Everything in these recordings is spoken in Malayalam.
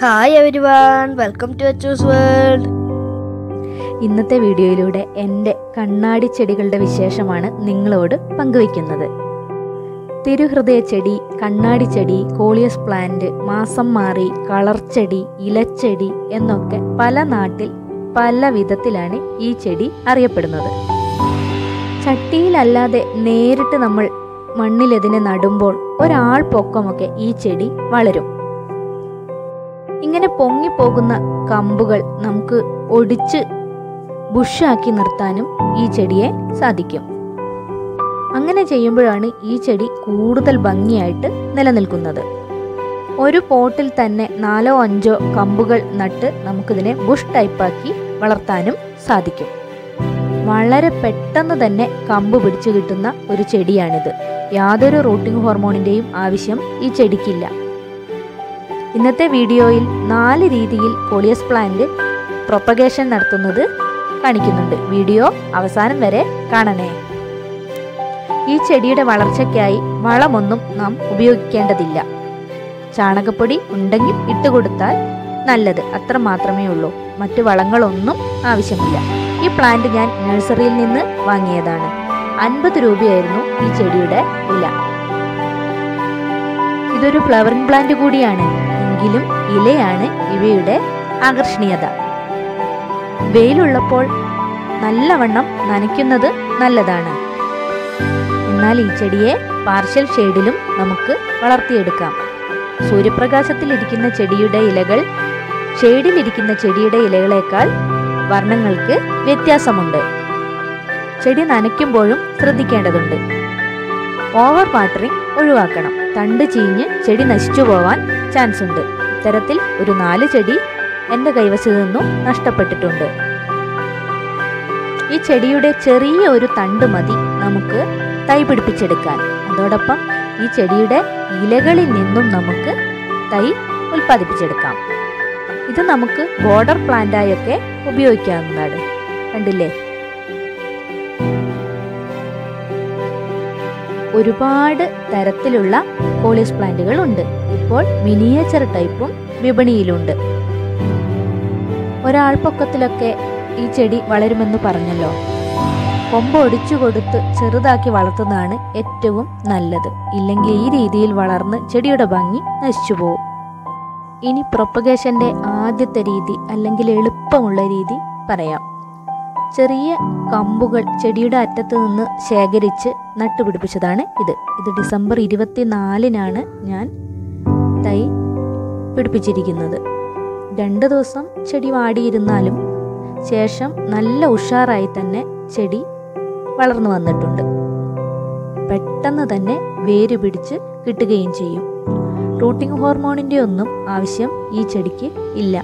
Hi every one welcome to Achu's world ഇന്നത്തെ വീഡിയോയിലൂടെ എൻ്റെ കണ്ണാടി ചെടികളുടെ വിശേഷമാണ് നിങ്ങളോട് പങ്കുവയ്ക്കുന്നത് തിരുഹൃദയ ചെടി കണ്ണാടി ചെടി കോളിയസ് പ്ലാന്റ് മാസം മാറി കളർ ചെടി ഇലച്ചെടി എന്നൊക്കെ പല നാട്ടിൽ പല വിധത്തിലാണ് ഈ ചെടി അറിയപ്പെടുന്നത് ചട്ടിയിലല്ലാതെ നേരിട്ട് നമ്മൾ മണ്ണിലെതിനെ നടുമ്പോൾ ഒരാൾ പൊക്കമൊക്കെ ഈ ചെടി വളരും ഇങ്ങനെ പൊങ്ങിപ്പോകുന്ന കമ്പുകൾ നമുക്ക് ഒടിച്ച് ബുഷാക്കി നിർത്താനും ഈ ചെടിയെ സാധിക്കും അങ്ങനെ ചെയ്യുമ്പോഴാണ് ഈ ചെടി കൂടുതൽ ഭംഗിയായിട്ട് നിലനിൽക്കുന്നത് ഒരു പോട്ടിൽ തന്നെ നാലോ അഞ്ചോ കമ്പുകൾ നട്ട് നമുക്കിതിനെ ബുഷ് ടൈപ്പാക്കി വളർത്താനും സാധിക്കും വളരെ പെട്ടെന്ന് തന്നെ കമ്പ് പിടിച്ചു കിട്ടുന്ന ഒരു ചെടിയാണിത് യാതൊരു റൂട്ടിംഗ് ഹോർമോണിൻ്റെയും ആവശ്യം ഈ ചെടിക്കില്ല ഇന്നത്തെ വീഡിയോയിൽ നാല് രീതിയിൽ കോളിയസ് പ്ലാന്റ് പ്രൊപ്പഗേഷൻ നടത്തുന്നത് കാണിക്കുന്നുണ്ട് വീഡിയോ അവസാനം വരെ കാണണേ ഈ ചെടിയുടെ വളർച്ചയ്ക്കായി വളമൊന്നും നാം ഉപയോഗിക്കേണ്ടതില്ല ചാണകപ്പൊടി ഉണ്ടെങ്കിൽ ഇട്ടുകൊടുത്താൽ നല്ലത് അത്ര മാത്രമേ ഉള്ളൂ മറ്റു വളങ്ങളൊന്നും ആവശ്യമില്ല ഈ പ്ലാന്റ് ഞാൻ നഴ്സറിയിൽ നിന്ന് വാങ്ങിയതാണ് അൻപത് രൂപയായിരുന്നു ഈ ചെടിയുടെ വില ഇതൊരു ഫ്ലവറിംഗ് പ്ലാന്റ് കൂടിയാണ് എങ്കിലും ഇലയാണ് ഇവയുടെ ആകർഷണീയത വെയിലുള്ളപ്പോൾ നല്ലവണ്ണം നനയ്ക്കുന്നത് നല്ലതാണ് എന്നാൽ ഈ ചെടിയെ പാർഷ്യൽ ഷെയ്ഡിലും നമുക്ക് വളർത്തിയെടുക്കാം സൂര്യപ്രകാശത്തിലിരിക്കുന്ന ചെടിയുടെ ഇലകൾ ഷെയ്ഡിലിരിക്കുന്ന ചെടിയുടെ ഇലകളേക്കാൾ വർണ്ണങ്ങൾക്ക് വ്യത്യാസമുണ്ട് ചെടി നനയ്ക്കുമ്പോഴും ശ്രദ്ധിക്കേണ്ടതുണ്ട് ഓവർ വാട്ടറിംഗ് ഒഴിവാക്കണം തണ്ട് ചീഞ്ഞ് ചെടി നശിച്ചു പോവാൻ ചാൻസ് ഉണ്ട് ഇത്തരത്തിൽ ഒരു നാല് ചെടി എൻ്റെ കൈവശത്തു നിന്നും നഷ്ടപ്പെട്ടിട്ടുണ്ട് ഈ ചെടിയുടെ ചെറിയ ഒരു തണ്ട് മതി നമുക്ക് തൈ പിടിപ്പിച്ചെടുക്കാൻ അതോടൊപ്പം ഈ ചെടിയുടെ ഇലകളിൽ നിന്നും നമുക്ക് തൈ ഉൽപ്പാദിപ്പിച്ചെടുക്കാം ഇത് നമുക്ക് ബോർഡർ പ്ലാന്റായൊക്കെ ഉപയോഗിക്കാവുന്നതാണ് കണ്ടില്ലേ ഒരുപാട് തരത്തിലുള്ള കോളിയസ് പ്ലാന്റുകൾ ഉണ്ട് ഇപ്പോൾ മിനിയേച്ചർ ടൈപ്പും വിപണിയിലുണ്ട് ഒരാൾ പൊക്കത്തിലൊക്കെ ഈ ചെടി വളരുമെന്ന് പറഞ്ഞല്ലോ കൊമ്പ് ഒടിച്ചു കൊടുത്ത് ചെറുതാക്കി വളർത്തുന്നതാണ് ഏറ്റവും നല്ലത് ഇല്ലെങ്കിൽ ഈ രീതിയിൽ വളർന്ന് ചെടിയുടെ ഭംഗി നശിച്ചു പോകും ഇനി പ്രൊപ്പഗേഷന്റെ ആദ്യത്തെ രീതി അല്ലെങ്കിൽ എളുപ്പമുള്ള രീതി പറയാം ചെറിയ കമ്പുകൾ ചെടിയുടെ അറ്റത്ത് നിന്ന് ശേഖരിച്ച് നട്ടുപിടിപ്പിച്ചതാണ് ഇത് ഇത് ഡിസംബർ ഇരുപത്തിനാലിനാണ് ഞാൻ തൈ പിടിപ്പിച്ചിരിക്കുന്നത് രണ്ട് ദിവസം ചെടി വാടിയിരുന്നാലും ശേഷം നല്ല ഉഷാറായി തന്നെ ചെടി വളർന്നു വന്നിട്ടുണ്ട് പെട്ടെന്ന് തന്നെ വേര് പിടിച്ച് കിട്ടുകയും ചെയ്യും റൂട്ടിംഗ് ഹോർമോണിൻ്റെ ഒന്നും ആവശ്യം ഈ ചെടിക്ക് ഇല്ല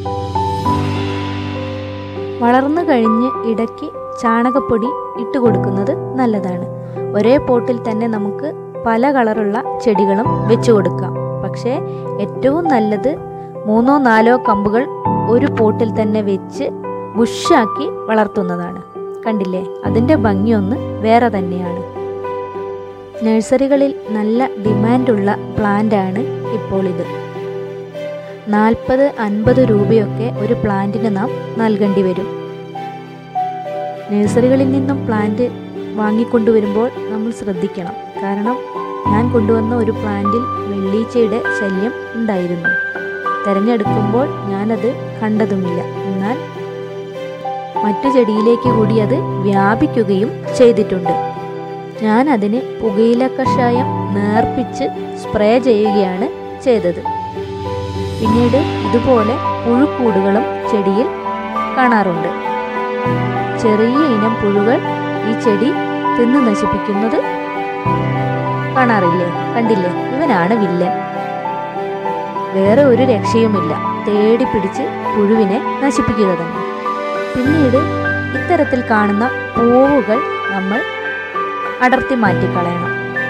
വളർന്നു കഴിഞ്ഞ് ഇടയ്ക്ക് ചാണകപ്പൊടി ഇട്ട് കൊടുക്കുന്നത് നല്ലതാണ് ഒരേ പോട്ടിൽ തന്നെ നമുക്ക് പല കളറുള്ള ചെടികളും വെച്ചു കൊടുക്കാം പക്ഷേ ഏറ്റവും നല്ലത് മൂന്നോ നാലോ കമ്പുകൾ ഒരു പോട്ടിൽ തന്നെ വെച്ച് ബുഷാക്കി വളർത്തുന്നതാണ് കണ്ടില്ലേ അതിൻ്റെ ഭംഗിയൊന്ന് വേറെ തന്നെയാണ് നഴ്സറികളിൽ നല്ല ഡിമാൻഡുള്ള പ്ലാന്റാണ് ഇപ്പോൾ ഇത് നാൽപ്പത് അൻപത് രൂപയൊക്കെ ഒരു പ്ലാന്റിന് നാം നൽകേണ്ടി വരും നഴ്സറികളിൽ നിന്നും പ്ലാന്റ് വാങ്ങിക്കൊണ്ടുവരുമ്പോൾ നമ്മൾ ശ്രദ്ധിക്കണം കാരണം ഞാൻ കൊണ്ടുവന്ന ഒരു പ്ലാന്റിൽ വെള്ളീച്ചയുടെ ശല്യം ഉണ്ടായിരുന്നു തിരഞ്ഞെടുക്കുമ്പോൾ ഞാനത് കണ്ടതുമില്ല എന്നാൽ മറ്റു ചെടിയിലേക്ക് കൂടി അത് വ്യാപിക്കുകയും ചെയ്തിട്ടുണ്ട് ഞാൻ അതിന് പുകയില കഷായം നേർപ്പിച്ച് സ്പ്രേ ചെയ്യുകയാണ് ചെയ്തത് പിന്നീട് ഇതുപോലെ പുഴുക്കൂടുകളും ചെടിയിൽ കാണാറുണ്ട് ചെറിയ ഇനം പുഴുകൾ ഈ ചെടി തിന്നു നശിപ്പിക്കുന്നത് കാണാറില്ലേ കണ്ടില്ലേ ഇവനാണ് വില്ലൻ വേറെ ഒരു രക്ഷയുമില്ല തേടി പിടിച്ച് പുഴുവിനെ നശിപ്പിക്കുക തന്നെ പിന്നീട് ഇത്തരത്തിൽ കാണുന്ന പൂവുകൾ നമ്മൾ അടർത്തി മാറ്റിക്കളയണം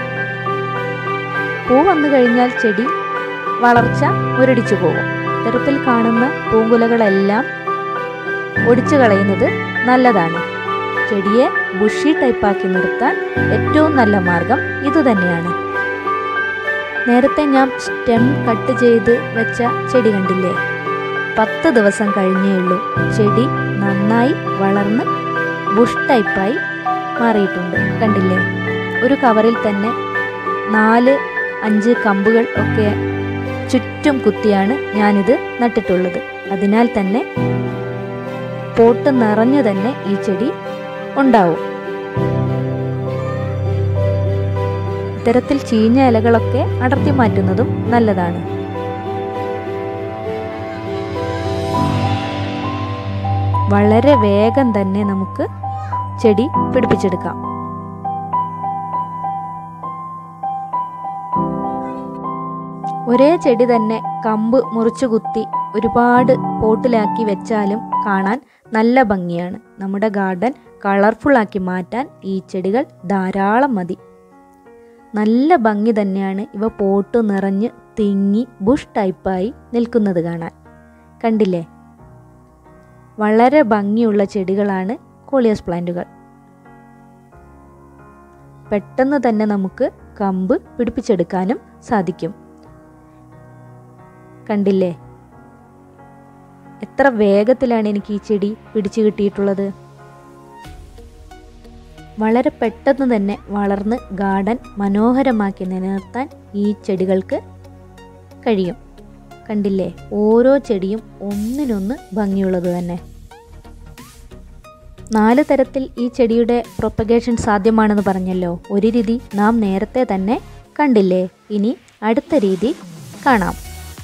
പൂ വന്നു കഴിഞ്ഞാൽ ചെടി വളർച്ച മുരടിച്ചു പോകും ഇത്തരത്തിൽ കാണുന്ന പൂങ്കുലകളെല്ലാം ഒടിച്ചു കളയുന്നത് നല്ലതാണ് ചെടിയെ ബുഷി ടൈപ്പാക്കി നിർത്താൻ ഏറ്റവും നല്ല മാർഗം ഇതുതന്നെയാണ് നേരത്തെ ഞാൻ സ്റ്റെം കട്ട് ചെയ്ത് വെച്ച ചെടി കണ്ടില്ലേ പത്ത് ദിവസം കഴിഞ്ഞേ ഉള്ളൂ ചെടി നന്നായി വളർന്ന് ബുഷ് ടൈപ്പായി മാറിയിട്ടുണ്ട് കണ്ടില്ലേ ഒരു കവറിൽ തന്നെ നാല് അഞ്ച് കമ്പുകൾ ഒക്കെ ചുറ്റും കുത്തിയാണ് ഞാനിത് നട്ടിട്ടുള്ളത് അതിനാൽ തന്നെ പോട്ട് നിറഞ്ഞു തന്നെ ഈ ചെടി ഉണ്ടാവും ഇത്തരത്തിൽ ചീഞ്ഞ ഇലകളൊക്കെ അടർത്തി മാറ്റുന്നതും നല്ലതാണ് വളരെ വേഗം തന്നെ നമുക്ക് ചെടി പിടിപ്പിച്ചെടുക്കാം ഒരേ ചെടി തന്നെ കമ്പ് മുറിച്ചു കുത്തി ഒരുപാട് പോട്ടിലാക്കി വെച്ചാലും കാണാൻ നല്ല ഭംഗിയാണ് നമ്മുടെ ഗാർഡൻ കളർഫുള്ളാക്കി മാറ്റാൻ ഈ ചെടികൾ ധാരാളം മതി നല്ല ഭംഗി തന്നെയാണ് ഇവ പോട്ട് നിറഞ്ഞ് തിങ്ങി ബുഷ് ടൈപ്പായി നിൽക്കുന്നത് കാണാൻ കണ്ടില്ലേ വളരെ ഭംഗിയുള്ള ചെടികളാണ് കോളിയസ് പ്ലാന്റുകൾ പെട്ടെന്ന് തന്നെ നമുക്ക് കമ്പ് പിടിപ്പിച്ചെടുക്കാനും സാധിക്കും കണ്ടില്ലേ എത്ര വേഗത്തിലാണ് എനിക്ക് ഈ ചെടി പിടിച്ചു കിട്ടിയിട്ടുള്ളത് വളരെ പെട്ടെന്ന് തന്നെ വളർന്ന് ഗാർഡൻ മനോഹരമാക്കി നിലനിർത്താൻ ഈ ചെടികൾക്ക് കഴിയും കണ്ടില്ലേ ഓരോ ചെടിയും ഒന്നിനൊന്ന് ഭംഗിയുള്ളത് തന്നെ നാല് തരത്തിൽ ഈ ചെടിയുടെ പ്രൊപ്പഗേഷൻ സാധ്യമാണെന്ന് പറഞ്ഞല്ലോ ഒരു രീതി നാം നേരത്തെ തന്നെ കണ്ടില്ലേ ഇനി അടുത്ത രീതി കാണാം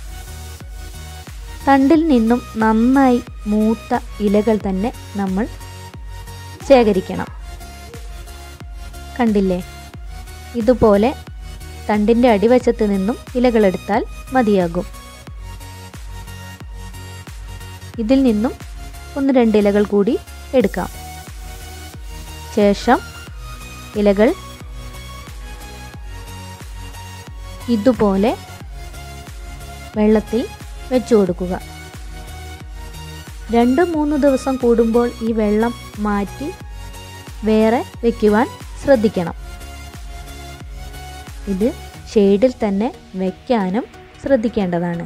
തണ്ടിൽ നിന്നും നന്നായി മൂത്ത ഇലകൾ തന്നെ നമ്മൾ ശേഖരിക്കണം കണ്ടില്ലേ ഇതുപോലെ തണ്ടിൻ്റെ അടിവശത്ത് നിന്നും ഇലകളെടുത്താൽ മതിയാകും ഇതിൽ നിന്നും ഒന്ന് രണ്ട് ഇലകൾ കൂടി എടുക്കാം ശേഷം ഇലകൾ ഇതുപോലെ വെള്ളത്തിൽ വെച്ചു കൊടുക്കുക രണ്ട് മൂന്ന് ദിവസം കൂടുമ്പോൾ ഈ വെള്ളം മാറ്റി വേറെ വെക്കുവാൻ ശ്രദ്ധിക്കണം ഇത് ഷെയ്ഡിൽ തന്നെ വെക്കാനും ശ്രദ്ധിക്കേണ്ടതാണ്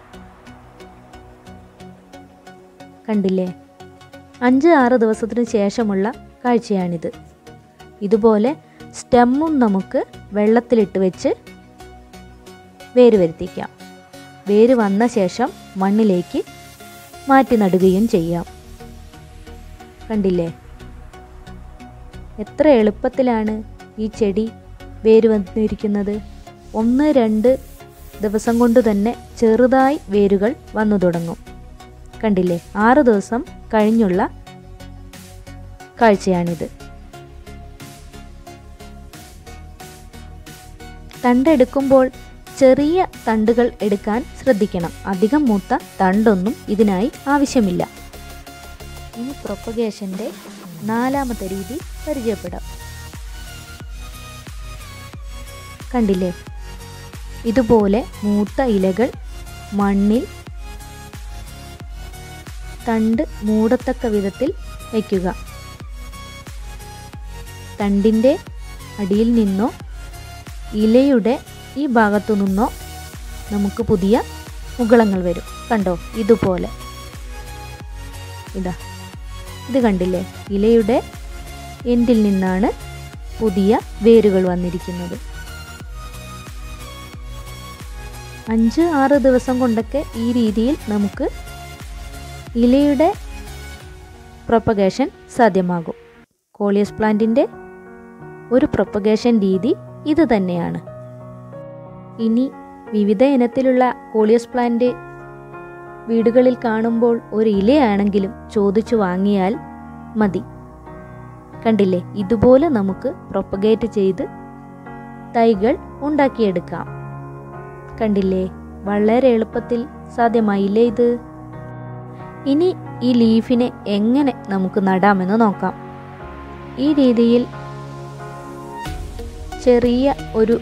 കണ്ടില്ലേ അഞ്ച് ആറ് ദിവസത്തിന് ശേഷമുള്ള കാഴ്ചയാണിത് ഇതുപോലെ സ്റ്റെമ്മും നമുക്ക് വെള്ളത്തിലിട്ട് വെച്ച് വേര് വരുത്തിക്കാം വേര് വന്ന ശേഷം മണ്ണിലേക്ക് മാറ്റി നടുകയും ചെയ്യാം കണ്ടില്ലേ എത്ര എളുപ്പത്തിലാണ് ഈ ചെടി വേര് വന്നിരിക്കുന്നത് ഒന്ന് രണ്ട് ദിവസം കൊണ്ട് തന്നെ ചെറുതായി വേരുകൾ വന്നു തുടങ്ങും കണ്ടില്ലേ ആറ് ദിവസം കഴിഞ്ഞുള്ള കാഴ്ചയാണിത് തണ്ടെടുക്കുമ്പോൾ ചെറിയ തണ്ടുകൾ എടുക്കാൻ ശ്രദ്ധിക്കണം അധികം മൂത്ത തണ്ടൊന്നും ഇതിനായി ആവശ്യമില്ല ഇനി പ്രൊപ്പഗേഷൻ്റെ നാലാമത്തെ രീതി പരിചയപ്പെടാം കണ്ടില്ലേ ഇതുപോലെ മൂത്ത ഇലകൾ മണ്ണിൽ തണ്ട് മൂടത്തക്ക വിധത്തിൽ വയ്ക്കുക തണ്ടിൻ്റെ അടിയിൽ നിന്നോ ഇലയുടെ ഈ ഭാഗത്തു നിന്നോ നമുക്ക് പുതിയ മുകളങ്ങൾ വരും കണ്ടോ ഇതുപോലെ ഇതാ ഇത് കണ്ടില്ലേ ഇലയുടെ എൻഡിൽ നിന്നാണ് പുതിയ വേരുകൾ വന്നിരിക്കുന്നത് അഞ്ച് ആറ് ദിവസം കൊണ്ടൊക്കെ ഈ രീതിയിൽ നമുക്ക് ഇലയുടെ പ്രൊപ്പഗേഷൻ സാധ്യമാകും കോളിയസ് പ്ലാന്റിൻ്റെ ഒരു പ്രൊപ്പഗേഷൻ രീതി ഇത് തന്നെയാണ് ഇനി വിവിധ ഇനത്തിലുള്ള കോളിയസ് പ്ലാന്റ് വീടുകളിൽ കാണുമ്പോൾ ഒരു ഇലയാണെങ്കിലും ചോദിച്ചു വാങ്ങിയാൽ മതി കണ്ടില്ലേ ഇതുപോലെ നമുക്ക് പ്രൊപ്പഗേറ്റ് ചെയ്ത് തൈകൾ ഉണ്ടാക്കിയെടുക്കാം കണ്ടില്ലേ വളരെ എളുപ്പത്തിൽ സാധ്യമായില്ലേ ഇത് ഇനി ഈ ലീഫിനെ എങ്ങനെ നമുക്ക് നടാമെന്ന് നോക്കാം ഈ രീതിയിൽ ചെറിയ ഒരു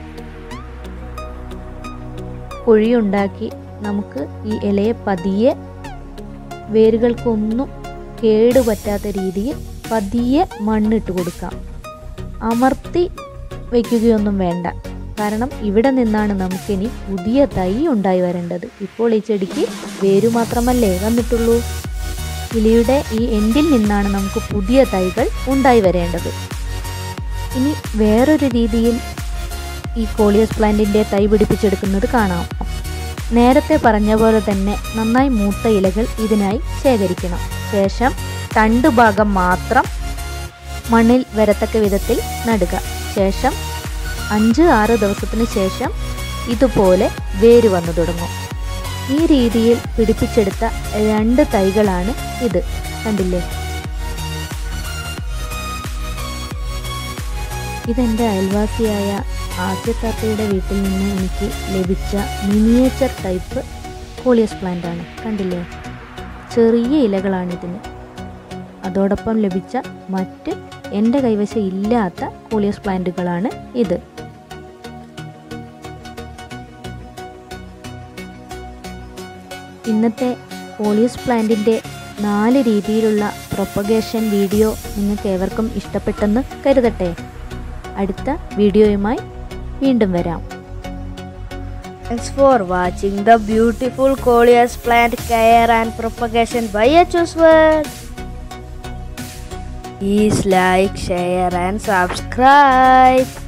കുഴിയുണ്ടാക്കി നമുക്ക് ഈ ഇലയെ പതിയെ വേരുകൾക്കൊന്നും കേടുപറ്റാത്ത രീതിയിൽ പതിയെ മണ്ണിട്ട് കൊടുക്കാം അമർത്തി വയ്ക്കുകയൊന്നും വേണ്ട കാരണം ഇവിടെ നിന്നാണ് നമുക്കിനി പുതിയ തൈ ഉണ്ടായി വരേണ്ടത് ഇപ്പോൾ ഈ ചെടിക്ക് വേരു മാത്രമല്ലേ വന്നിട്ടുള്ളൂ ഇലയുടെ ഈ എൻഡിൽ നിന്നാണ് നമുക്ക് പുതിയ തൈകൾ ഉണ്ടായി വരേണ്ടത് ഇനി വേറൊരു രീതിയിൽ ഈ കോളിയസ് പ്ലാന്റിൻ്റെ തൈ പിടിപ്പിച്ചെടുക്കുന്നത് കാണാം നേരത്തെ പറഞ്ഞ പോലെ തന്നെ നന്നായി മൂത്ത ഇലകൾ ഇതിനായി ശേഖരിക്കണം ശേഷം തണ്ട് ഭാഗം മാത്രം മണ്ണിൽ വരത്തക്ക വിധത്തിൽ നടുക ശേഷം അഞ്ച് ആറ് ദിവസത്തിന് ശേഷം ഇതുപോലെ വേര് വന്നു തുടങ്ങും ഈ രീതിയിൽ പിടിപ്പിച്ചെടുത്ത രണ്ട് തൈകളാണ് ഇത് കണ്ടില്ലേ ഇതെൻ്റെ അയൽവാസിയായ ആദ്യത്താത്തയുടെ വീട്ടിൽ നിന്ന് എനിക്ക് ലഭിച്ച മിനിയേച്ചർ ടൈപ്പ് കോളിയസ് പ്ലാന്റ് ആണ് കണ്ടില്ലേ ചെറിയ ഇലകളാണിതിന് അതോടൊപ്പം ലഭിച്ച മറ്റ് എൻ്റെ കൈവശം ഇല്ലാത്ത കോളിയസ് പ്ലാന്റുകളാണ് ഇത് ഇന്നത്തെ കോളിയസ് പ്ലാന്റിൻ്റെ നാല് രീതിയിലുള്ള പ്രൊപ്പഗേഷൻ വീഡിയോ നിങ്ങൾക്ക് ഏവർക്കും ഇഷ്ടപ്പെട്ടെന്ന് കരുതട്ടെ അടുത്ത വീഡിയോയുമായി വീണ്ടും വരാം Thanks for watching the beautiful Coleus plant care and propagation by HOS World. Please like, share and subscribe.